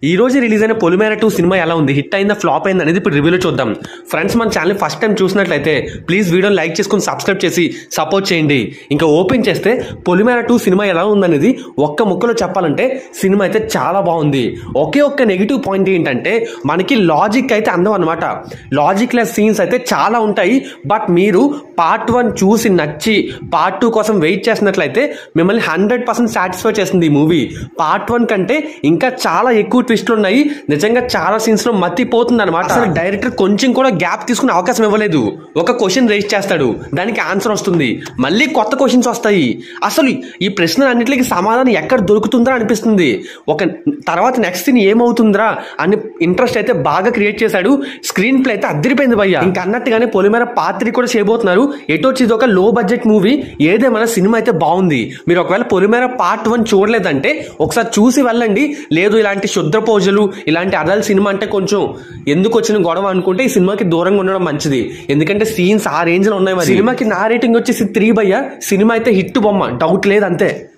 ఈ రోజు రిలీజ్ అయిన పొలిమేర టూ సినిమా ఎలా ఉంది హిట్ అయిందా ఫ్లాప్ అయిందా అనేది ఇప్పుడు రివ్యూలో చూద్దాం ఫ్రెండ్స్ మన ఛానల్ ఫస్ట్ టైం చూసినట్లయితే ప్లీజ్ వీడియోని లైక్ చేసుకుని సబ్స్క్రైబ్ చేసి సపోర్ట్ చేయండి ఇంకా ఓపెన్ చేస్తే పొలిమేర టూ సినిమా ఎలా ఉందనేది ఒక్క ముక్కలో చెప్పాలంటే సినిమా అయితే చాలా బాగుంది ఒకే ఒక్క నెగిటివ్ పాయింట్ ఏంటంటే మనకి లాజిక్ అయితే అందం అనమాట లాజిక్ లెస్ సీన్స్ అయితే చాలా ఉంటాయి బట్ మీరు పార్ట్ వన్ చూసి నచ్చి పార్ట్ టూ కోసం వెయిట్ చేసినట్లయితే మిమ్మల్ని హండ్రెడ్ పర్సెంట్ సాటిస్ఫై చేస్తుంది ఈ మూవీ పార్ట్ వన్ కంటే ఇంకా చాలా ఎక్కువ ట్విస్ట్లు ఉన్నాయి నిజంగా చాలా సీన్స్ లో మత్తిపోతుంది అనమాట అసలు డైరెక్టర్ కొంచెం కూడా గ్యాప్ తీసుకునే అవకాశం ఇవ్వలేదు ఒక క్వశ్చన్ రేస్ చేస్తాడు దానికి ఆన్సర్ వస్తుంది మళ్ళీ కొత్త క్వశ్చన్స్ వస్తాయి అసలు ఈ ప్రశ్న అన్నిటికీ సమాధానం ఎక్కడ దొరుకుతుందా అనిపిస్తుంది ఒక తర్వాత నెక్స్ట్ సీన్ ఏమవుతుందిరా అని ఇంట్రెస్ట్ అయితే బాగా క్రియేట్ చేశాడు స్క్రీన్ ప్లే అయితే అద్దరిపోయింది భయ్య ఇంకా అన్నట్టుగానే పొలిమేర పాత్రి కూడా చేయబోతున్నారు ఎటో వచ్చి ఇది ఒక లో బడ్జెట్ మూవీ ఏదేమైనా సినిమా అయితే బాగుంది మీరు ఒకవేళ పొలిమేర పార్ట్ వన్ చూడలేదంటే ఒకసారి చూసి వెళ్ళండి లేదు ఇలాంటి శుద్ధ పూజలు ఇలాంటి అదల్ సినిమా అంటే కొంచెం ఎందుకు వచ్చిన గొడవ అనుకుంటే ఈ సినిమాకి దూరంగా ఉండడం మంచిది ఎందుకంటే సీన్స్ ఆ రేంజ్ లో ఉన్నాయి మరి సినిమాకి నా రేటింగ్ వచ్చేసి త్రీ బయ్య సినిమా అయితే హిట్ బొమ్మ డౌట్ లేదు అంతే